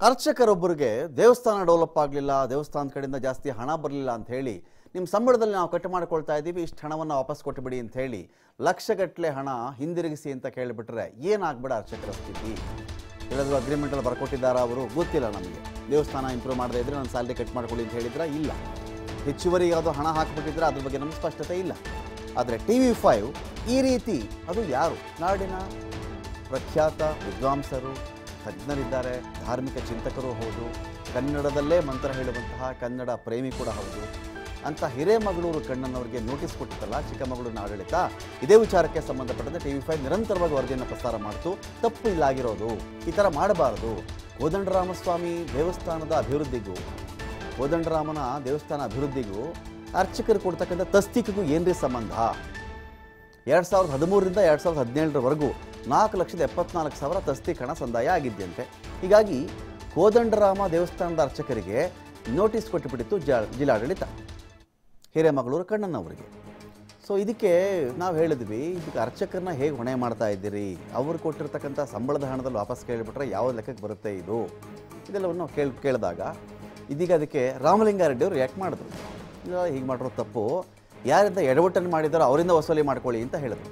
ಅರ್ಚಕರೊಬ್ಬರಿಗೆ ದೇವಸ್ಥಾನ ಡೆವಲಪ್ ಆಗಲಿಲ್ಲ ದೇವಸ್ಥಾನದ ಕಡೆಯಿಂದ ಜಾಸ್ತಿ ಹಣ ಬರಲಿಲ್ಲ ಅಂತ ಹೇಳಿ ನಿಮ್ಮ ಸಂಬಳದಲ್ಲಿ ನಾವು ಕಟ್ ಮಾಡ್ಕೊಳ್ತಾ ಇದ್ದೀವಿ ಇಷ್ಟು ಹಣವನ್ನು ವಾಪಸ್ ಕೊಟ್ಟುಬಿಡಿ ಅಂತ ಹೇಳಿ ಲಕ್ಷಗಟ್ಟಲೆ ಹಣ ಹಿಂದಿರುಗಿಸಿ ಅಂತ ಕೇಳಿಬಿಟ್ರೆ ಏನಾಗ್ಬೇಡ ಅರ್ಚಕರ ಸ್ಥಿತಿ ಎಲ್ಲಾದರೂ ಅಗ್ರಿಮೆಂಟಲ್ಲಿ ಬರ್ಕೊಟ್ಟಿದ್ದಾರಾ ಅವರು ಗೊತ್ತಿಲ್ಲ ನಮಗೆ ದೇವಸ್ಥಾನ ಇಂಪ್ರೂವ್ ಮಾಡದೇ ಇದ್ರೆ ನಾನು ಸ್ಯಾಲ್ರಿ ಕಟ್ ಮಾಡ್ಕೊಳ್ಳಿ ಅಂತ ಹೇಳಿದ್ರೆ ಇಲ್ಲ ಹೆಚ್ಚುವರಿ ಯಾವುದೋ ಹಣ ಹಾಕಿಬಿಟ್ಟಿದ್ರೆ ಅದ್ರ ಬಗ್ಗೆ ನಮ್ಗೆ ಸ್ಪಷ್ಟತೆ ಇಲ್ಲ ಆದರೆ ಟಿ ವಿ ಫೈವ್ ಈ ರೀತಿ ಅದು ಯಾರು ನಾಡಿನ ಪ್ರಖ್ಯಾತ ವಿದ್ವಾಂಸರು ತಜ್ಞರಿದ್ದಾರೆ ಧಾರ್ಮಿಕ ಚಿಂತಕರು ಹೌದು ಕನ್ನಡದಲ್ಲೇ ಮಂತ್ರ ಹೇಳುವಂತಹ ಕನ್ನಡ ಪ್ರೇಮಿ ಕೂಡ ಹೌದು ಅಂತ ಹಿರೇಮಗಳೂರು ಕಣ್ಣನವರಿಗೆ ನೋಟಿಸ್ ಕೊಟ್ಟಿತ್ತಲ್ಲ ಚಿಕ್ಕಮಗಳೂರಿನ ಆಡಳಿತ ಇದೇ ವಿಚಾರಕ್ಕೆ ಸಂಬಂಧಪಟ್ಟಂತೆ ಟಿ ವಿ ಫೈವ್ ನಿರಂತರವಾಗಿ ವರದಿಯನ್ನು ಪ್ರಸಾರ ಮಾಡ್ತು ತಪ್ಪು ಇಲ್ಲಾಗಿರೋದು ಈ ಥರ ಮಾಡಬಾರದು ಕೋದಂಡರಾಮಸ್ವಾಮಿ ದೇವಸ್ಥಾನದ ಅಭಿವೃದ್ಧಿಗೂ ಕೋದಂಡರಾಮನ ದೇವಸ್ಥಾನ ಅಭಿವೃದ್ಧಿಗೂ ಅರ್ಚಕರು ಕೊಡ್ತಕ್ಕಂಥ ತಸ್ತಿಕೆಗೂ ಏನ್ರಿ ಸಂಬಂಧ ಎರಡು ಸಾವಿರದ ಹದಿಮೂರರಿಂದ ಎರಡು ಸಾವಿರದ ಹದಿನೇಳರವರೆಗೂ ನಾಲ್ಕು ಲಕ್ಷದ ಎಪ್ಪತ್ನಾಲ್ಕು ಸಾವಿರ ತಸ್ತಿ ಹಣ ಸಂದಾಯ ಆಗಿದ್ದಂತೆ ಹೀಗಾಗಿ ಕೋದಂಡರಾಮ ದೇವಸ್ಥಾನದ ಅರ್ಚಕರಿಗೆ ನೋಟಿಸ್ ಕೊಟ್ಟುಬಿಟ್ಟಿತ್ತು ಜ ಜಿಲ್ಲಾಡಳಿತ ಹಿರೇಮಗಳೂರು ಕಣ್ಣನವರಿಗೆ ಸೊ ಇದಕ್ಕೆ ನಾವು ಹೇಳಿದ್ವಿ ಇದಕ್ಕೆ ಅರ್ಚಕರನ್ನ ಹೇಗೆ ಹೊಣೆ ಮಾಡ್ತಾ ಇದ್ದೀರಿ ಅವ್ರು ಕೊಟ್ಟಿರ್ತಕ್ಕಂಥ ಸಂಬಳದ ಹಣದಲ್ಲಿ ವಾಪಸ್ ಕೇಳಿಬಿಟ್ರೆ ಯಾವ ಲೆಕ್ಕಕ್ಕೆ ಬರುತ್ತೆ ಇದು ಇದೆಲ್ಲವನ್ನು ಕೇಳಿ ಕೇಳಿದಾಗ ಇದೀಗ ಅದಕ್ಕೆ ರಾಮಲಿಂಗಾರೆಡ್ಡಿ ಅವರು ರಿಯಾಕ್ಟ್ ಮಾಡಿದ್ರು ಇಲ್ಲ ಹೀಗೆ ಮಾಡಿರೋ ತಪ್ಪು ಯಾರಿಂದ ಎಡವಟ್ಟನ್ನು ಮಾಡಿದಾರೋ ಅವರಿಂದ ವಸೂಲಿ ಮಾಡ್ಕೊಳ್ಳಿ ಅಂತ ಹೇಳಿದ್ರು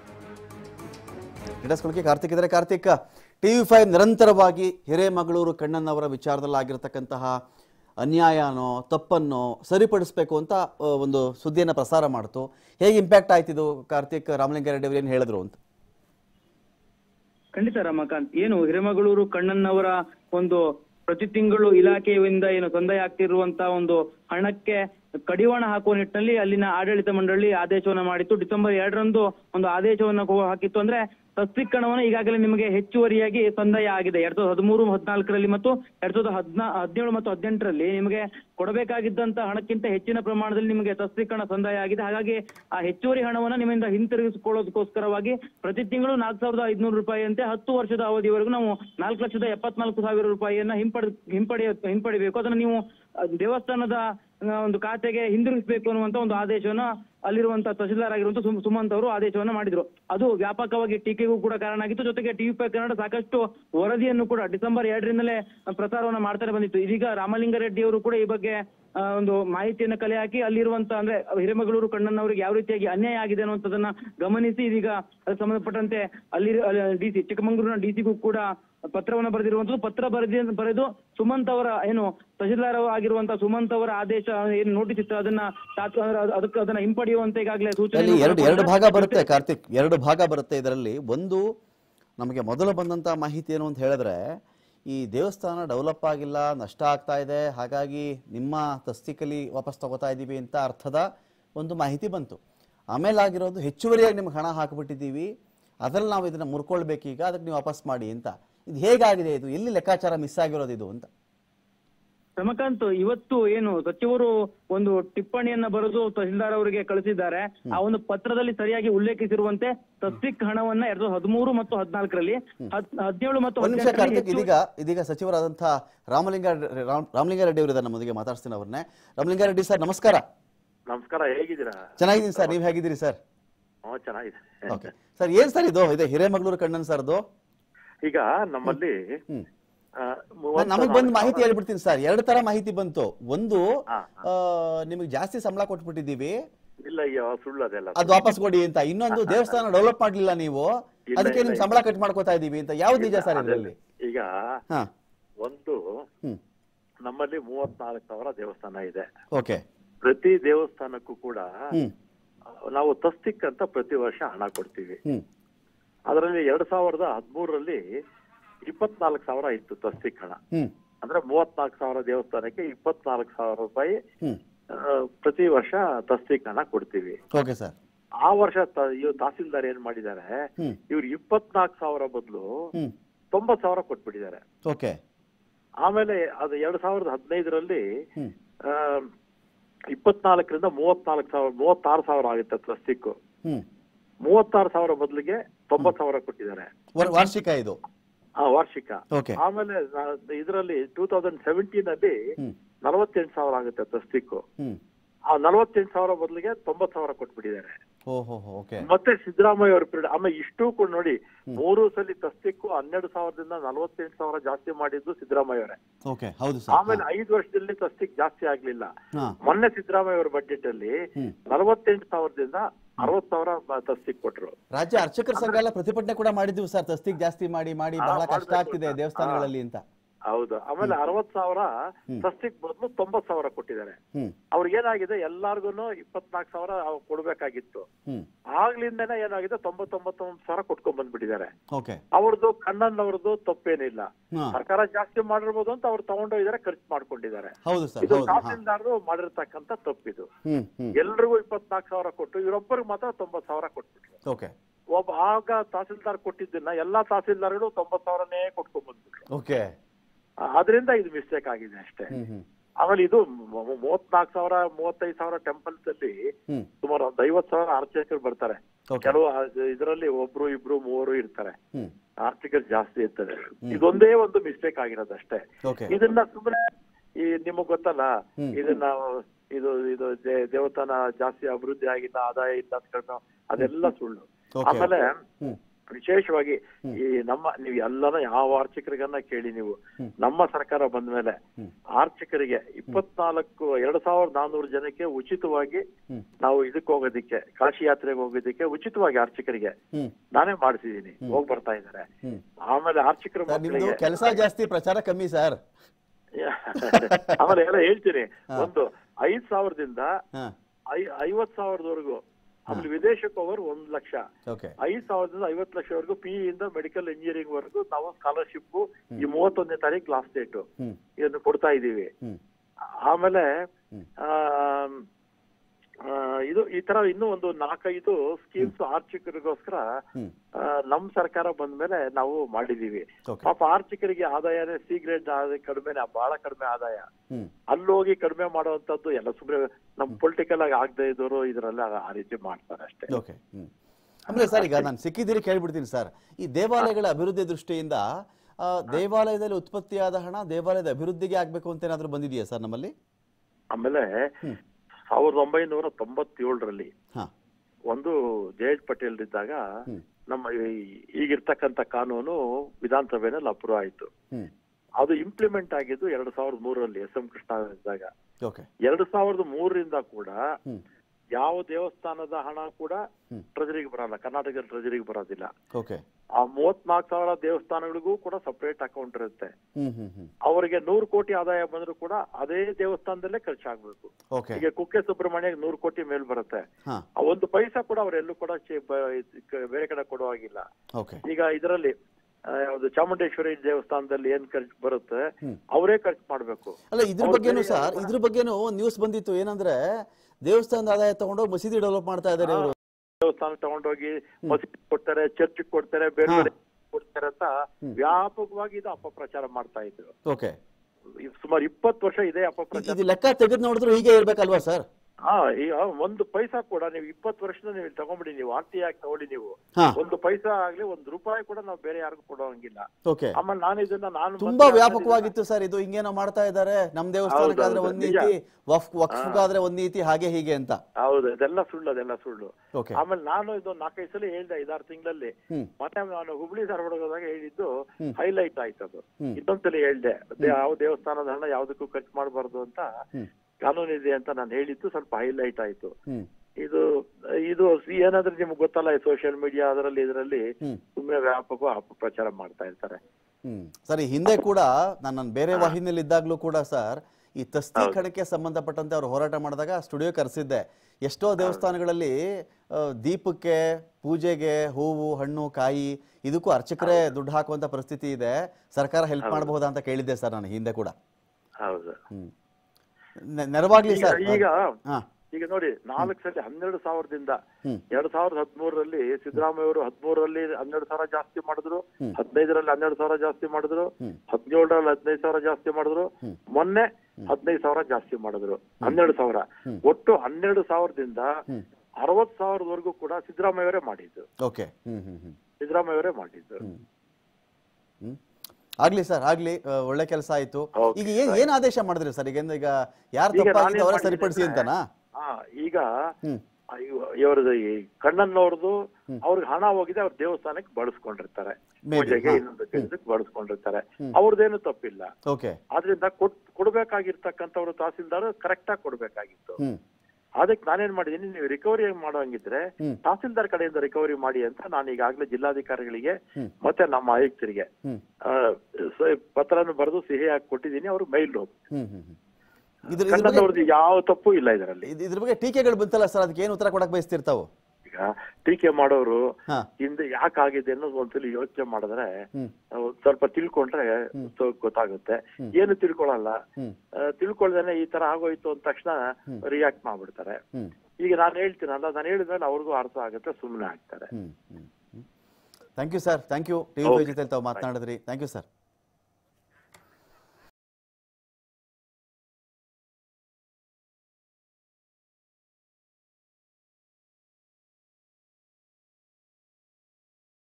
ಗಿಡಸ್ಕೊಳಕ್ಕೆ ಕಾರ್ತಿಕ್ ಇದ್ದಾರೆ ಕಾರ್ತಿಕ್ ಟಿ ವಿ ಫೈವ್ ನಿರಂತರವಾಗಿ ಹಿರೇಮಗಳೂರು ಕಣ್ಣನ್ನವರ ವಿಚಾರದಲ್ಲಿ ಆಗಿರತಕ್ಕಂತಹ ಅನ್ಯಾಯನೋ ತಪ್ಪನ್ನೋ ಸರಿಪಡಿಸಬೇಕು ಅಂತ ಆ, ಒಂದು ಸುದ್ದಿಯನ್ನು ಪ್ರಸಾರ ಮಾಡ್ತು ಹೇಗೆ ಇಂಪ್ಯಾಕ್ಟ್ ಆಯ್ತಿದು ಕಾರ್ತಿಕ್ ರಾಮಲಿಂಗಾರೆಡ್ಡಿ ಅವರು ಏನು ಹೇಳಿದ್ರು ಅಂತ ಖಂಡಿತ ರಮಾಕಾಂತ್ ಏನು ಹಿರೇಮಗಳೂರು ಕಣ್ಣನ್ನವರ ಒಂದು ಪ್ರತಿ ತಿಂಗಳು ಇಲಾಖೆಯಿಂದ ಏನು ಸಂದಾಯ ಆಗ್ತಿರುವಂತ ಒಂದು ಹಣಕ್ಕೆ ಕಡಿವಾಣ ಹಾಕುವ ನಿಟ್ಟಿನಲ್ಲಿ ಅಲ್ಲಿನ ಆಡಳಿತ ಮಂಡಳಿ ಆದೇಶವನ್ನ ಮಾಡಿತ್ತು ಡಿಸೆಂಬರ್ ಎರಡರಂದು ಒಂದು ಆದೇಶವನ್ನ ಕೊ- ಹಾಕಿತ್ತು ಅಂದ್ರೆ ಸಸ್ತೀಕರಣವನ್ನು ಈಗಾಗಲೇ ನಿಮಗೆ ಹೆಚ್ಚುವರಿಯಾಗಿ ಸಂದಾಯ ಆಗಿದೆ ಎರಡ್ ಸಾವಿರದ ಹದಿಮೂರು ಹದಿನಾಲ್ಕರಲ್ಲಿ ಮತ್ತು ಎರಡ್ ಸಾವಿರದ ಹದಿನಾ ಹದಿನೇಳು ಮತ್ತು ಹದಿನೆಂಟರಲ್ಲಿ ನಿಮಗೆ ಕೊಡಬೇಕಾಗಿದ್ದಂತ ಹಣಕ್ಕಿಂತ ಹೆಚ್ಚಿನ ಪ್ರಮಾಣದಲ್ಲಿ ನಿಮಗೆ ಸಸ್ತೀಕರಣ ಸಂದಾಯ ಆಗಿದೆ ಹಾಗಾಗಿ ಆ ಹೆಚ್ಚುವರಿ ಹಣವನ್ನ ನಿಮ್ಮಿಂದ ಹಿಂತಿರುಗಿಸಿಕೊಳ್ಳೋದಕ್ಕೋಸ್ಕರವಾಗಿ ಪ್ರತಿ ತಿಂಗಳು ನಾಲ್ಕು ಸಾವಿರದ ಐದುನೂರು ರೂಪಾಯಿಯಂತೆ ಹತ್ತು ವರ್ಷದ ಅವಧಿವರೆಗೂ ನಾವು ನಾಲ್ಕು ಲಕ್ಷದ ಎಪ್ಪತ್ನಾಲ್ಕು ಸಾವಿರ ರೂಪಾಯಿಯನ್ನ ಹಿಂಪಡೆ ಹಿಂಪಡೆಯ ಹಿಂಪಡಿಬೇಕು ಅದನ್ನ ನೀವು ಆ, ದೇವಸ್ಥಾನದ ಆ, ಒಂದು ಖಾತೆಗೆ ಹಿಂದಿರುಗಿಸಬೇಕು ಅನ್ನುವಂತ ಒಂದು ಆದೇಶವನ್ನ ಅಲ್ಲಿರುವಂತ ತಹಶೀಲ್ದಾರ್ ಆಗಿರುವಂತ ಸುಮ್- ಸುಮಂತ್ ಅವರು ಆದೇಶವನ್ನ ಮಾಡಿದ್ರು ಅದು ವ್ಯಾಪಕವಾಗಿ ಟೀಕೆಗೂ ಕೂಡ ಕಾರಣ ಆಗಿತ್ತು ಜೊತೆಗೆ ಟಿವಿ ಫೈವ್ ಕನ್ನಡ ಸಾಕಷ್ಟು ವರದಿಯನ್ನು ಕೂಡ ಡಿಸೆಂಬರ್ ಎರಡರಿಂದಲೇ ಪ್ರಸಾರವನ್ನ ಮಾಡ್ತಾನೆ ಬಂದಿತ್ತು ಇದೀಗ ರಾಮಲಿಂಗಾರೆಡ್ಡಿ ಅವರು ಕೂಡ ಈ ಬಗ್ಗೆ ಆ, ಒಂದು ಮಾಹಿತಿಯನ್ನ ಕಲೆ ಹಾಕಿ ಅಲ್ಲಿರುವಂತ ಅಂದ್ರೆ ಹಿರೇಮಗಳೂರು ಕಣ್ಣನ್ನವರಿಗೆ ಯಾವ ರೀತಿಯಾಗಿ ಅನ್ಯಾಯ ಆಗಿದೆ ಅನ್ನುವಂಥದ್ದನ್ನ ಗಮನಿಸಿ ಇದೀಗ ಅದಕ್ಕೆ ಸಂಬಂಧಪಟ್ಟಂತೆ ಅಲ್ಲಿ ಡಿಸಿ ಚಿಕ್ಕಮಗಳೂರಿನ ಡಿಸಿಗೂ ಕೂಡ ಪತ್ರವನ್ನ ಬರೆದಿರುವಂತದ್ದು ಪತ್ರ ಬರೆದಿ ಬರೆದು ಸುಮಂತ್ ಅವರ ಏನು ತಹಶೀಲ್ದಾರ್ ಆಗಿರುವಂತಹ ಸುಮಂತ್ ಅವರ ಆದೇಶ ಏನು ನೋಟಿಸ್ ಇತ್ತು ಅದನ್ನ ತಾತ್ಕ- ಅದ್ರ- ಅದಕ್ಕೆ ಅದನ್ನ ಹಿಂಪಡೆಯುವಂತೆ ಈಗಾಗಲೇ ಅಲ್ಲಿ ಸೂಚನೆ ಎರಡು ಎರಡು ಭಾಗ ಬರುತ್ತೆ ಕಾರ್ತಿಕ್ ಎರಡು ಭಾಗ ಬರುತ್ತೆ ಇದರಲ್ಲಿ ಒಂದು ನಮಗೆ ಮೊದಲು ಬಂದಂಥ ಮಾಹಿತಿ ಏನು ಅಂತ ಹೇಳಿದ್ರೆ ಈ ದೇವಸ್ಥಾನ ಡೆವಲಪ್ ಆಗಿಲ್ಲ ನಷ್ಟ ಆಗ್ತಾ ಇದೆ ಹಾಗಾಗಿ ನಿಮ್ಮ ತಸ್ತಿಕಲಿ ವಾಪಸ್ ತಗೋತಾ ಇದ್ದೀವಿ ಅಂತ ಅರ್ಥದ ಒಂದು ಮಾಹಿತಿ ಬಂತು ಆಮೇಲೆ ಆಗಿರೋದು ಹೆಚ್ಚುವರಿಯಾಗಿ ನಿಮ್ಗೆ ಹಣ ಹಾಕಿಬಿಟ್ಟಿದ್ದೀವಿ ಅದರಲ್ಲಿ ನಾವು ಇದನ್ನು ಮುರ್ಕೊಳ್ಬೇಕೀಗ ಅದಕ್ಕೆ ನೀವು ವಾಪಸ್ ಮಾಡಿ ಅಂತ ಇದು ಹೇಗಾಗಿದೆ ಇದು ಎಲ್ಲಿ ಲೆಕ್ಕಾಚಾರ ಮಿಸ್ ಆಗಿರೋದು ಇದು ಅಂತ ರಮಕಾಂತ್ ಇವತ್ತು ಏನು ಸಚಿವರು ಒಂದು ಟಿಪ್ಪಣಿಯನ್ನ ಬರೆದು ತಹಶೀಲ್ದಾರ್ ಅವರಿಗೆ ಕಳಿಸಿದ್ದಾರೆ ಆ ಒಂದು ಪತ್ರದಲ್ಲಿ ಸರಿಯಾಗಿ ಉಲ್ಲೇಖಿಸಿರುವಂತೆ ತಸ್ತಿಕ್ ಹಣವನ್ನ ಎರಡ್ ಸಾವಿರದ ಹದಿಮೂರು ಮತ್ತು ಹದಿನಾಲ್ಕರಲ್ಲಿ ಹದ್- ಹದಿನೇಳು ಮತ್ತು ಒಂದು ನಿಮಿಷ ಹದಿನೆಂಟರಲ್ಲಿ ಕಾರ್ತಿಕ್ ಇದೀಗ ಇದೀಗ ಸಚಿವರಾದಂತಹ ರಾಮಲಿಂಗ ರಾಮ್- ರಾಮಲಿಂಗಾರೆಡ್ಡಿ ಅವರು ಇದ್ದಾರೆ ನಮ್ಮೊಂದಿಗೆ ಮಾತಾಡ್ತೀನಿ ಅವ್ರನ್ನೇ ರಾಮಲಿಂಗಾರೆಡ್ಡಿ ಸರ್ ನಮಸ್ಕಾರ ನಮಸ್ಕಾರ ಹೇಗಿದ್ದೀರಾ ಚೆನ್ನಾಗಿದ್ದೀನಿ ಸರ್ ನೀವು ಹೇಗಿದ್ದೀರಿ ಸರ್ ಹ್ಞೂ ಚೆನ್ನಾಗಿದೆ ಓಕೆ ಸರ್ ಏನ್ ಸರ್ ಇದು ಇದೆ ಹಿರೇಮಗಳೂರು ಕಣ್ಣನ್ ಸರ್ದು ಈಗ ನಮ್ಮಲ್ಲಿ ಹ್ಮ್ ಆ, ಮೂವತ್ತು ನಮಗೆ ಬಂದು ನಾಲ್ಕು ಮಾಹಿತಿ ಸಾವಿರ- ಹೇಳ್ಬಿಡ್ತೀನಿ ಸರ್ ಎರಡು ತರ ಮಾಹಿತಿ ಬಂತು ಒಂದು ಹಾ, ಆ, ನಿಮಗೆ ಜಾಸ್ತಿ ಸಂಬಳ ಕೊಟ್ಬಿಟ್ಟಿದ್ದೀವಿ ಇಲ್ಲ ಅಯ್ಯೋ ಸುಳ್ಳು ಅದೆಲ್ಲ ಅದು ವಾಪಸ್ ಕೊಡಿ ಅಂತ ಇನ್ನೊಂದು ದೇವಸ್ಥಾನ ಡೆವಲಪ್ ಮಾಡ್ಲಿಲ್ಲ ನೀವು ಇಲ್ಲ, ಅದಕ್ಕೆ ನಿಮ್ ಇಲ್ಲ, ಸಂಬಳ ಕಟ್ ಮಾಡ್ಕೋತಾ ಇದೀವಿ ಅಂತ ಯಾವ್ದು ನಿಜ ಸರ್ ಇದರಲ್ಲಿ ಈಗ ಹಾ ಒಂದು ಹ್ಮ್ ನಮ್ಮಲ್ಲಿ ಮೂವತ್ನಾಲ್ಕು ಸಾವಿರ ದೇವಸ್ಥಾನ ಇದೆ ಓಕೆ ಪ್ರತಿ ದೇವಸ್ಥಾನಕ್ಕೂ ಕೂಡ ಹ್ಮ್ ನಾವು ತಸ್ತಿಕ್ ಅಂತ ಪ್ರತಿ ವರ್ಷ ಹಣ ಕೊಡ್ತೀವಿ ಹ್ಮ್ ಅದರಲ್ಲಿ ಎರಡ್ ಸಾವಿರದ ಹದಿಮೂರರಲ್ಲಿ ಇಪ್ಪತ್ನಾಲ್ಕು ಸಾವಿರ ಇತ್ತು ತಸ್ತಿಕ್ ಹಣ ಹ್ಮ್ ಅಂದ್ರೆ ಮೂವತ್ನಾಲ್ಕು ಸಾವಿರ ದೇವಸ್ಥಾನಕ್ಕೆ ಇಪ್ಪತ್ನಾಲ್ಕು ಸಾವಿರ ರೂಪಾಯಿ ಹ್ಮ್ ಆ, ಪ್ರತಿ ವರ್ಷ ತಸ್ತಿಕ್ ಹಣ ಕೊಡ್ತೀವಿ ಓಕೆ ಸರ್ ಆ ವರ್ಷ ತ- ಇವ್ರು ತಹಸೀಲ್ದಾರ್ ಏನ್ ಮಾಡಿದ್ದಾರೆ ಹ್ಮ್ ಇವ್ರು ಇಪ್ಪತ್ನಾಲ್ಕು ಸಾವಿರ ಬದಲು ಹ್ಮ್ ತೊಂಬತ್ ಸಾವಿರ ಕೊಟ್ಬಿಟ್ಟಿದ್ದಾರೆ ಓಕೆ ಆಮೇಲೆ ಅದು ಎರಡ್ ಸಾವಿರದ ಹದಿನೈದರಲ್ಲಿ ಹ್ಮ್ ಇಪ್ಪತ್ನಾಲ್ಕರಿಂದ ಮೂವತ್ನಾಲ್ಕು ಸಾವಿರ ಮೂವತ್ತಾರು ಸಾವಿರ ಆಗುತ್ತೆ ಪ್ಲಾಸ್ಟಿಕ್ ಹ್ಮ್ ಮೂವತ್ತಾರು ಸಾವಿರ ಬದಲಿಗೆ ತೊಂಬತ್ ಸಾವಿರ ಕೊಟ್ಟಿದ್ದಾರೆ ವರ್- ವಾರ್ಷಿಕ ಇದು ಆ ವಾರ್ಷಿಕ ಓಕೆ ಆಮೇಲೆ ಇದರಲ್ಲಿ ಟೂ ತೌಸಂಡ್ ಸೆವೆಂಟೀನ್ ಅಲ್ಲಿ ಹ್ಮ್ ನಲವತ್ತೆಂಟು ಸಾವಿರ ಆಗುತ್ತೆ ಪ್ಲಾಸ್ಟಿಕ್ ಹ್ಮ್ ಆ ನಲವತ್ತೆಂಟು ಸಾವಿರ ಬದಲಿಗೆ ತೊಂಬತ್ ಸಾವಿರ ಕೊಟ್ಬಿಟ್ಟಿದ್ದಾರೆ ಓ ಹೋ ಹೋ ಓಕೆ ಮತ್ತೆ ಸಿದ್ದರಾಮಯ್ಯ ಅವ್ರ ಪೀರಿಯಡ್ ಆಮೇಲೆ ಇಷ್ಟು ಕೂಡ ನೋಡಿ ಮೂರು ಸಲ ತಸ್ತಿಕ್ಕು ಹನ್ನೆರಡು ಸಾವಿರದಿಂದ ನಲವತ್ತೆಂಟು ಸಾವಿರ ಜಾಸ್ತಿ ಮಾಡಿದ್ದು ಸಿದ್ದರಾಮಯ್ಯ ಅವರೇ ಓಕೆ ಹೌದು ಸರ್ ಆಮೇಲೆ ಐದು ವರ್ಷದಲ್ಲಿ ತಸ್ತಿಕ್ ಜಾಸ್ತಿ ಆಗ್ಲಿಲ್ಲ ಹಾ ಮೊನ್ನೆ ಸಿದ್ದರಾಮಯ್ಯ ಅವರ ಬಜೆಟ್ ಅಲ್ಲಿ ಹ್ಮ್. ನಲವತ್ತೆಂಟು ಸಾವಿರದಿಂದ ಅರವತ್ ಸಾವಿರ ಬ- ತಸ್ತಿಕ್ ಕೊಟ್ರು ರಾಜ್ಯ ಅರ್ಚಕರ ಸಂಘ ಎಲ್ಲ ಪ್ರತಿಭಟನೆ ಕೂಡ ಮಾಡಿದ್ವಿ ಸರ್ ತಸ್ತಿಗ್ ಜಾಸ್ತಿ ಮಾಡಿ ಮಾಡಿ ಹಾ, ಬಹಳ ಕಷ್ಟ ಮಾಡ್ಬೇಕು ಆಗ್ತಿದೆ ಅಂತ. ದೇವಸ್ಥಾನಗಳಲ್ಲಿ ಅಂತ ಹೌದು ಆಮೇಲೆ ಅರವತ್ ಸಾವಿರ ತಸ್ತಿಕ್ ಬದಲು ತೊಂಬತ್ ಸಾವಿರ ಕೊಟ್ಟಿದ್ದಾರೆ ಹ್ಮ್ ಅವ್ರಿಗೆ ಏನಾಗಿದೆ ಎಲ್ಲಾರ್ಗು ಇಪ್ಪತ್ನಾಲ್ಕು ಸಾವಿರ ಅವ್ರು ಕೊಡ್ಬೇಕಾಗಿತ್ತು ಹ್ಮ್ ಆಗ್ಲಿಂದನೇ ಏನಾಗಿದೆ ತೊಂಬತ್ತೊಂಬತ್ತು ಸಾವಿರ ಕೊಟ್ಕೊಂಡ್ ಬಂದ್ಬಿಟ್ಟಿದ್ದಾರೆ ಓಕೆ ಅವ್ರದ್ದು ಕಣ್ಣನ್ ಅವ್ರದ್ದು ತಪ್ಪೇನಿಲ್ಲ ಹಾ ಸರ್ಕಾರ ಜಾಸ್ತಿ ಮಾಡಿರ್ಬೋದು ಅಂತ ಅವ್ರು ತಗೊಂಡೋಗಿದ್ದಾರೆ ಖರ್ಚು ಮಾಡ್ಕೊಂಡಿದ್ದಾರೆ ಹೌದು ಸರ್ ಇದು ಹೌದು ಹಾ ತಹಸೀಲ್ದಾರರು ಮಾಡಿರ್ತಕ್ಕಂಥ ತಪ್ಪಿದು ಹ್ಮ್ ಹ್ಮ್ ಎಲ್ರಿಗೂ ಇಪ್ಪತ್ನಾಲ್ಕು ಸಾವಿರ ಕೊಟ್ಟು ಇವರೊಬ್ಬರಿಗೆ ಮಾತ್ರ ತೊಂಬತ್ ಸಾವಿರ ಕೊಟ್ಬಿಟ್ರು ಓಕೆ ಒಬ್ಬ ಆಗ ತಹಸೀಲ್ದಾರ್ ಕೊಟ್ಟಿದ್ದನ್ನ ಎಲ್ಲಾ ತಹಸೀಲ್ದಾರ್ಗಳು ತೊಂಬತ್ ಸಾವಿರನೇ ಕೊಟ್ಕೊಂಡ್ ಬಂದ್ಬಿಟ್ರು ಓಕೆ ಅದರಿಂದ ಇದು ಮಿಸ್ಟೇಕ್ ಆಗಿದೆ ಅಷ್ಟೇ ಹ್ಮ್ ಹ್ಮ್ ಆಮೇಲೆ ಇದು ಮೂ- ಮೂವತ್ನಾಲ್ಕು ಸಾವಿರ ಮೂವತ್ತೈದು ಸಾವಿರ ಟೆಂಪಲ್ಸ್ ಅಲ್ಲಿ ಹ್ಮ್ ಸುಮಾರು ಒಂದ್ ಐವತ್ ಸಾವಿರ ಅರ್ಚಕರು ಬರ್ತಾರೆ ಓಕೆ ಕೆಲವು ಇದರಲ್ಲಿ ಒಬ್ರು ಇಬ್ರು ಮೂವರು ಇರ್ತಾರೆ ಹ್ಮ್ ಆರ್ಥಿಕರು ಜಾಸ್ತಿ ಇರ್ತದೆ ಇದೊಂದೇ ಒಂದು ಮಿಸ್ಟೇಕ್ ಆಗಿರೋದಷ್ಟೇ ಓಕೆ ಇದನ್ನ ಸುಮ್ಮನೆ ಈ ನಿಮಗ್ ಗೊತ್ತಲ್ಲ ಹ್ಮ್. ಇದನ್ನ ಇದು ಇದು ದೇ- ದೇವಸ್ಥಾನ ಜಾಸ್ತಿ ಅಭಿವೃದ್ಧಿ ಆಗಿಲ್ಲ ಆದಾಯ ಇಲ್ಲ ಅಂತ ಕಡಿಮೆ ಅದೆಲ್ಲ ಸುಳ್ಳು Okay. ಆಮೇಲೆ ಹ್ಮ್ ವಿಶೇಷವಾಗಿ ಈ ನಮ್ಮ ನೀವು ಎಲ್ಲಾನ ಯಾವ ಆರ್ಚಕರಿಗನ್ನ ಕೇಳಿ ನೀವು ನಮ್ಮ ಸರ್ಕಾರ ಬಂದ್ಮೇಲೆ ಹ್ಮ್. ಆರ್ಚಕರಿಗೆ ಇಪ್ಪತ್ನಾಲ್ಕು ಎರಡ್ ಸಾವಿರದ ನಾನೂರು ಜನಕ್ಕೆ ಉಚಿತವಾಗಿ ಹ್ಮ್. ನಾವು ಇದಕ್ಕೆ ಹೋಗೋದಿಕ್ಕೆ ಕಾಶಿ ಯಾತ್ರೆಗೆ ಹೋಗೋದಿಕ್ಕೆ ಉಚಿತವಾಗಿ ಆರ್ಚಕರಿಗೆ ಹ್ಮ್ ನಾನೇ ಮಾಡಿಸಿದೀನಿ ಹೋಗ್ ಬರ್ತಾ ಇದ್ದಾರೆ ಹ್ಮ್ ಆಮೇಲೆ ಆರ್ಚಕರ ಸರ್ ನಿಮ್ದು ಮಕ್ಕಳಿಗೆ ಕೆಲಸ ಜಾಸ್ತಿ ಪ್ರಚಾರ ಕಮ್ಮಿ ಸರ್ ಆಮೇಲೆ ಎಲ್ಲ ಹೇಳ್ತೀನಿ ಒಂದು ಐದ್ ಸಾವಿರದಿಂದ ಹಾ ಐ ಐವತ್ ಸಾವಿರದವರೆಗೂ ಆಮೇಲೆ ವಿದೇಶಕ್ಕೆ ಹೋಗೋರು ಒಂದ್ ಲಕ್ಷ ಓಕೆ ಐದ್ ಸಾವಿರದಿಂದ ಐವತ್ ಲಕ್ಷವರೆಗೂ ಪಿ ಇಂದ ಮೆಡಿಕಲ್ ಇಂಜಿನಿಯರಿಂಗ್ ವರೆಗೂ ನಾವು ಸ್ಕಾಲರ್ಶಿಪ್ ಈ ಮೂವತ್ತೊಂದನೇ ತಾರೀಕು ಲಾಸ್ಟ್ ಡೇಟ್ ಹ್ಮ್ ಇದನ್ನು ಕೊಡ್ತಾ ಇದೀವಿ ಹ್ಮ್ ಆಮೇಲೆ ಹ್ಮ್. ಆಮ್, ಆ, ಇದು ಈ ತರ ಇನ್ನೂ ಒಂದು ನಾಲ್ಕೈದು ಸ್ಕೀಮ್ಸ್ ಆರ್ಥಿಕರಿಗೋಸ್ಕರ ಹ್ಮ್ ಆ, ನಮ್ ಸರ್ಕಾರ ಬಂದ್ಮೇಲೆ ನಾವು ಮಾಡಿದೀವಿ ಓಕೆ ಪಾಪ ಆರ್ಥಿಕರಿಗೆ ಆದಾಯನೇ ಸಿ ಗ್ರೇಡ್ ಕಡಿಮೆನೆ ಬಹಳ ಕಡಿಮೆ ಆದಾಯ ಹ್ಮ್ ಅಲ್ಲಿ ಹೋಗಿ ಕಡಿಮೆ ಮಾಡುವಂತದ್ದು ಎಲ್ಲ ಸುಮ್ಮನೆ ನಮ್ ಪೊಲಿಟಿಕಲ್ ಆಗಿ ಆಗದೆ ಇದ್ದವರು ಇದ್ರಲ್ಲಿ ಆ ರೀತಿ ಮಾಡ್ತಾರೆ ಅಷ್ಟೇ ಓಕೆ ಹ್ಮ್ ಆಮೇಲೆ ಸರ್ ಈಗ ನಾನು ಸಿಕ್ಕಿದ್ದೀರಿ ಕೇಳ್ಬಿಡ್ತೀನಿ ಸರ್ ಈ ದೇವಾಲಯಗಳ ಅಭಿವೃದ್ಧಿ ದೃಷ್ಟಿಯಿಂದ ಆ, ದೇವಾಲಯದಲ್ಲಿ ಉತ್ಪತ್ತಿಯಾದ ಹಣ ದೇವಾಲಯದ ಅಭಿವೃದ್ಧಿಗೆ ಆಗ್ಬೇಕು ಅಂತ ಏನಾದ್ರು ಬಂದಿದೆಯಾ ಸರ್ ನಮ್ಮಲ್ಲಿ ಆಮೇಲೆ ಹ್ಮ್. ಸಾವಿರದ ಒಂಬೈನೂರ ತೊಂಬತ್ತೇಳರಲ್ಲಿ ಹಾ ಒಂದು ಜೆ ಎಚ್ ಪಟೇಲ್ ಇದ್ದಾಗ ಹ್ಮ್ ನಮ್ಮ ಈ- ಈಗಿರ್ತಕ್ಕಂಥ ಕಾನೂನು ವಿಧಾನಸಭೆನಲ್ಲಿ ಅಪ್ರೂವ್ ಆಯ್ತು ಹ್ಮ್ ಅದು ಇಂಪ್ಲಿಮೆಂಟ್ ಆಗಿದ್ದು ಎರಡ್ ಸಾವಿರದ ಮೂರರಲ್ಲಿ ಎಸ್ ಎಂ ಕೃಷ್ಣ ಇದ್ದಾಗ ಓಕೆ ಎರಡ್ ಸಾವಿರದ ಮೂರರಿಂದ ಕೂಡ ಹ್ಮ್ ಯಾವ ದೇವಸ್ಥಾನದ ಹಣ ಕೂಡ ಹ್ಮ್. ಟ್ರೆಜರಿಗೆ ಬರಲ್ಲ ಕರ್ನಾಟಕದ ಟ್ರೆಜರಿಗೆ ಬರೋದಿಲ್ಲ ಓಕೆ ಆ ಮೂವತ್ನಾಲ್ಕು ಸಾವಿರ ದೇವಸ್ಥಾನಗಳಿಗೂ ಕೂಡ ಸಪರೇಟ್ ಅಕೌಂಟ್ ಇರುತ್ತೆ ಹ್ಮ್ ಹ್ಮ್ ಹ್ಮ್ ಅವರಿಗೆ ನೂರು ಕೋಟಿ ಆದಾಯ ಬಂದ್ರು ಕೂಡ ಅದೇ ದೇವಸ್ಥಾನದಲ್ಲೇ ಖರ್ಚಾಗ್ಬೇಕು ಓಕೆ ಈಗ ಕುಕ್ಕೆ ಸುಬ್ರಹ್ಮಣ್ಯ ನೂರು ಕೋಟಿ ಮೇಲ್ ಬರುತ್ತೆ ಹಾ ಆ ಒಂದು ಪೈಸಾ ಕೂಡ ಅವರೆಲ್ಲೂ ಕೂಡ ಚೆ- ಬ- ಇದ್- ಬೇರೆ ಕಡೆ ಕೊಡುವಾಗಿಲ್ಲ ಓಕೆ ಈಗ ಇದರಲ್ಲಿ ಆ, ಯಾವ್ದು ಚಾಮುಂಡೇಶ್ವರಿ ದೇವಸ್ಥಾನದಲ್ಲಿ ಏನ್ ಖರ್ಚು ಬರುತ್ತೆ ಹ್ಮ್. ಅವರೇ ಖರ್ಚು ಮಾಡ್ಬೇಕು ಅಲ್ಲ ಇದ್ರ ಅವ್ರ ಬಗ್ಗೆನೂ ಬೇರೆ ಸರ್ ಯಾವ್ದು ಇದ್ರ ಬಗ್ಗೆನೂ ನ್ಯೂಸ್ ಬಂದಿತ್ತು ಏನಂದ್ರೆ ದೇವಸ್ಥಾನದ ಆದಾಯ ತಗೊಂಡೋಗಿ ಮಸೀದಿ ಡೆವಲಪ್ ಮಾಡ್ತಾ ಇದ್ದಾರೆ ಇವರು ದೇವಸ್ಥಾನ ತಗೊಂಡೋಗಿ ಮಸೀದಿ ಕೊಡ್ತಾರೆ ಚರ್ಚ್ ಕೊಡ್ತಾರೆ ಬೇರೆ ಬೇರೆ ಕೊಡ್ತಾರೆ ಅಂತ ವ್ಯಾಪಕವಾಗಿ ಇದು ಅಪಪ್ರಚಾರ ಮಾಡ್ತಾ ಇದ್ರು ಓಕೆ ಇದು ಸುಮಾರು ಇಪ್ಪತ್ತು ವರ್ಷ ಇದೆ ಅಪಪ್ರಚಾರ ಇದು ಲೆಕ್ಕ ತೆಗೆದು ನೋಡಿದ್ರು ಹೀಗೆ ಇರ್ಬೇಕಲ್ವಾ ಸರ್ ಹಾ ಈಗ ಒಂದು ಪೈಸಾ ಕೂಡ ನೀವು ಇಪ್ಪತ್ತು ವರ್ಷದ ನೀವು ತಗೊಂಬಿಡಿ ನೀವು ಆರ್ ಟಿ ಆಗಿ ತಗೊಳ್ಳಿ ನೀವು ಹಾ ಒಂದು ಪೈಸಾ ಆಗ್ಲಿ ಒಂದು ರೂಪಾಯಿ ಕೂಡ ನಾವು ಬೇರೆ ಯಾರಿಗೂ ಕೊಡೋಂಗಿಲ್ಲ ಓಕೆ ಆಮೇಲೆ ನಾನು ಇದನ್ನ ನಾನು ತುಂಬಾ ಮತ್ತೆ ವ್ಯಾಪಕವಾಗಿತ್ತು ಸರ್ ಇದು ಹಿಂಗೇನೋ ಮಾಡ್ತಾ ಇದ್ದಾರೆ ನಮ್ ದೇವಸ್ಥಾನಕ್ಕಾದ್ರೆ ಹೌದು, ಒಂದ್ ನಿಜ. ನೀತಿ ವಫ್ ವಕ್ಫ್ಗಾದ್ರೆ ಒಂದ್ ನೀತಿ ಹಾಗೆ ಹೀಗೆ ಅಂತ ಹೌದು ಅದೆಲ್ಲ ಸುಳ್ಳು ಅದೆಲ್ಲ ಸುಳ್ಳು ಓಕೆ ಆಮೇಲೆ ನಾನು ಇದು ನಾಲ್ಕೈದು ಸಲ ಹೇಳ್ದೆ ಐದಾರು ತಿಂಗಳಲ್ಲಿ ಹ್ಮ್ ಮತ್ತೆ ನಾನು ಹುಬ್ಳಿ ಧಾರವಾಡ ಹೋದಾಗ ಹೇಳಿದ್ದು ಹ್ಮ್. ಹೈಲೈಟ್ ಆಯ್ತು ಅದು ಹ್ಮ್. ಇನ್ನೊಂದ್ಸಲ ಹೇಳ್ದೆ ದೇ- ಯಾವ ದೇವಸ್ಥಾನದ ಹಣ ಯಾವ್ದಕ್ಕೂ ಖರ್ಚು ಮಾಡಬಾರ್ದು ಅಂತ ಹ್ಮ್ ಕಾನೂನು ಇದೆ ಅಂತ ನಾನು ಹೇಳಿದ್ದು ಸ್ವಲ್ಪ ಹೈಲೈಟ್ ಆಯ್ತು ಹ್ಮ್ ಇದು ಇದು ಏನಾದ್ರೆ ನಿಮ್ಗೆ ಗೊತ್ತಲ್ಲ ಸೋಷಿಯಲ್ ಮೀಡಿಯಾ ಅದರಲ್ಲಿ ಇದರಲ್ಲಿ ಹ್ಮ್ ಸುಮ್ಮನೆ ವ್ಯಾಪಕ ಅಪಪ್ರಚಾರ ಮಾಡ್ತಾ ಇರ್ತಾರೆ ಹ್ಮ್ ಸರಿ ಹಿಂದೆ ಕೂಡ ನಾನು ನನ್ನ ಬೇರೆ ವಾಹಿನಿಯಲ್ಲಿ ಇದ್ದಾಗಲೂ ಕೂಡ ಸರ್ ಈ ತಸ್ತಿ ಕಣಕ್ಕೆ ಸಂಬಂಧಪಟ್ಟಂತೆ ಅವರು ಹೋರಾಟ ಮಾಡಿದಾಗ ಸ್ಟುಡಿಯೋ ಕರೆಸಿದ್ದೆ ಎಷ್ಟೋ ದೇವಸ್ಥಾನಗಳಲ್ಲಿ ಆ, ದೀಪಕ್ಕೆ ಪೂಜೆಗೆ ಹೂವು ಹಣ್ಣು ಕಾಯಿ ಇದಕ್ಕೂ ಅರ್ಚಕರೇ ದುಡ್ಡು ಹಾಕುವಂತ ಪರಿಸ್ಥಿತಿ ಇದೆ ಸರ್ಕಾರ ಹೆಲ್ಪ್ ಮಾಡಬಹುದಾ ಅಂತ ಕೇಳಿದ್ದೆ ಸರ್ ನಾನು ಹಿಂದೆ ಕೂಡ ಹೌದು ಹ್ಮ್ ನೆ- ನೆರವಾಗ್ಲಿ ಈಗ ಸರ್ ಈಗ ಹಾ ಈಗ ನೋಡಿ ನಾಲ್ಕು ಸಲ ಹನ್ನೆರಡು ಸಾವಿರದಿಂದ ಹ್ಮ್ ಎರಡ್ ಸಾವಿರದ ಹದಿಮೂರರಲ್ಲಿ ಸಿದ್ದರಾಮಯ್ಯ ಅವರು ಹದಿಮೂರರಲ್ಲಿ ಹನ್ನೆರಡು ಸಾವಿರ ಜಾಸ್ತಿ ಮಾಡಿದ್ರು ಹ್ಮ್. ಹದಿನೈದರಲ್ಲಿ ಹನ್ನೆರಡು ಸಾವಿರ ಜಾಸ್ತಿ ಮಾಡಿದ್ರು ಹ್ಮ್. ಹದಿನೇಳರಲ್ಲಿ ಹದಿನೈದು ಸಾವಿರ ಜಾಸ್ತಿ ಮಾಡಿದ್ರು ಹ್ಮ್. ಮೊನ್ನೆ ಹದಿನೈದು ಸಾವಿರ ಜಾಸ್ತಿ ಮಾಡಿದ್ರು ಹನ್ನೆರಡು ಸಾವಿರ ಹ್ಮ್. ಒಟ್ಟು ಹನ್ನೆರಡು ಸಾವಿರದಿಂದ ಹ್ಮ್ ಅರವತ್ ಸಾವಿರದವರೆಗೂ ಕೂಡ ಸಿದ್ದರಾಮಯ್ಯ ಅವರೇ ಮಾಡಿದ್ದು ಓಕೆ ಹ್ಮ್ ಹ್ಮ್ ಹ್ಮ್ ಸಿದ್ದರಾಮಯ್ಯ ಅವರೇ ಮಾಡಿದ್ದು ಹ್ಮ್. ಹ್ಮ್. ಆಗ್ಲಿ ಸರ್ ಆಗ್ಲಿ ಆ, ಒಳ್ಳೆ ಕೆಲಸ ಆಯ್ತು Okay, ಈಗ ಏನ್ ಏನ್ ಆದೇಶ ಮಾಡಿದ್ರಿ ಸರ್ ಈಗ ಈಗ ಯಾರು ಈಗ ತಪ್ಪಾಗಿದ್ದು ನಾನೇನ್ ಅವರೇ ಮಾಡಿದ್ದೀನಿ ಸರಿಪಡಿಸಿ ಅಂದ್ರೆ- ಅಂತನಾ ಹಾ ಈಗ ಹ್ಮ್ ಇವ್ರದ್ದು ಈ ಕಣ್ಣನ್ನವ್ರದ್ದು ಅವ್ರಿಗೆ ಹಣ ಹೋಗಿದೆ ಅವ್ರ ದೇವಸ್ಥಾನಕ್ಕೆ ಬಳಸ್ಕೊಂಡಿರ್ತಾರೆ Maybe, ಪೂಜೆಗೆ ಹಾ. ಇನ್ನೊಂದು ಕೆಲಸಕ್ಕೆ ಬಳಸ್ಕೊಂಡಿರ್ತಾರೆ ಅವ್ರದ್ದೇನು ತಪ್ಪಿಲ್ಲ ಓಕೆ ಆದ್ರಿಂದ ಕೊಟ್ ಕೊಡ್ಬೇಕಾಗಿರ್ತಕ್ಕಂಥವ್ರು ತಹಸೀಲ್ದಾರ್ ಕರೆಕ್ಟ್ ಆಗಿ ಕೊಡ್ಬೇಕಾಗಿತ್ತು ಹ್ಮ್ ಅದಕ್ಕೆ ನಾನೇನ್ ಮಾಡಿದೀನಿ ನೀವು ರಿಕವರಿ ಮಾಡೋಂಗಿದ್ರೆ ಹ್ಮ್. ತಹಸೀಲ್ದಾರ್ ಕಡೆಯಿಂದ ರಿಕವರಿ ಮಾಡಿ ಅಂತ ನಾನು ಈಗಾಗಲೇ ಜಿಲ್ಲಾಧಿಕಾರಿಗಳಿಗೆ ಹ್ಮ್. ಮತ್ತೆ ನಮ್ಮ ಆಯುಕ್ತರಿಗೆ ಹ್ಮ್ ಆ, ಸ- ಪತ್ರನ ಬರೆದು ಸಿಹಿ ಹಾಕಿ ಕೊಟ್ಟಿದ್ದೀನಿ ಅವರು ಮೈಲ್ ಹೋಗಿ ಹ್ಮ್ ಹ್ಮ್ ಹ್ಮ್. ಇದ್ರ ಇದ್ರ ಬಗ್ಗೆ ಕಣ್ಣನ್ನವ್ರದ್ದು ಯಾವ ತಪ್ಪು ಇಲ್ಲ ಇದರಲ್ಲಿ ಇದ್- ಇದ್ರ ಬಗ್ಗೆ ಟೀಕೆಗಳು ಬಂತಲ್ಲ ಸರ್ ಅದಕ್ಕೆ ಏನು ಉತ್ತರ ಕೊಡಕ್ ಬಯಸ್ತಿರ್ತಾವು ಈಗ ಟೀಕೆ ಮಾಡೋರು ಹಾ ಹಿಂದೆ ಯಾಕಾಗಿದೆ ಅನ್ನೋದು ಒಂದ್ಸಲಿ ಯೋಚನೆ ಮಾಡಿದ್ರೆ ಹ್ಮ್ ಒಂದ್ ಸ್ವಲ್ಪ ತಿಳ್ಕೊಂಡ್ರೆ ಸೊ- ಗೊತ್ತಾಗುತ್ತೆ ಏನು ತಿಳ್ಕೊಳಲ್ಲ ಹ್ಮ್ ಆ, ತಿಳ್ಕೊಳ್ದೇನೆ ಈ ತರ ಆಗೋಯ್ತು ಅಂದ ತಕ್ಷಣ ರಿಯಾಕ್ಟ್ ಮಾಡ್ಬಿಡ್ತಾರೆ ಹ್ಮ್ ಈಗ ನಾನು ಹೇಳ್ತೀನಲ್ಲ ನಾನು ಹೇಳಿದ್ಮೇಲೆ ಅವ್ರಿಗೂ ಅರ್ಥ ಆಗುತ್ತೆ ಸುಮ್ಮನೆ ಆಗ್ತಾರೆ hmm hmm thank you sir thank you T V ಜೊತೆ ತಾವು ಮಾತನಾಡಿದ್ರಿ ಥ್ಯಾಂಕ್ ಯು ಸರ್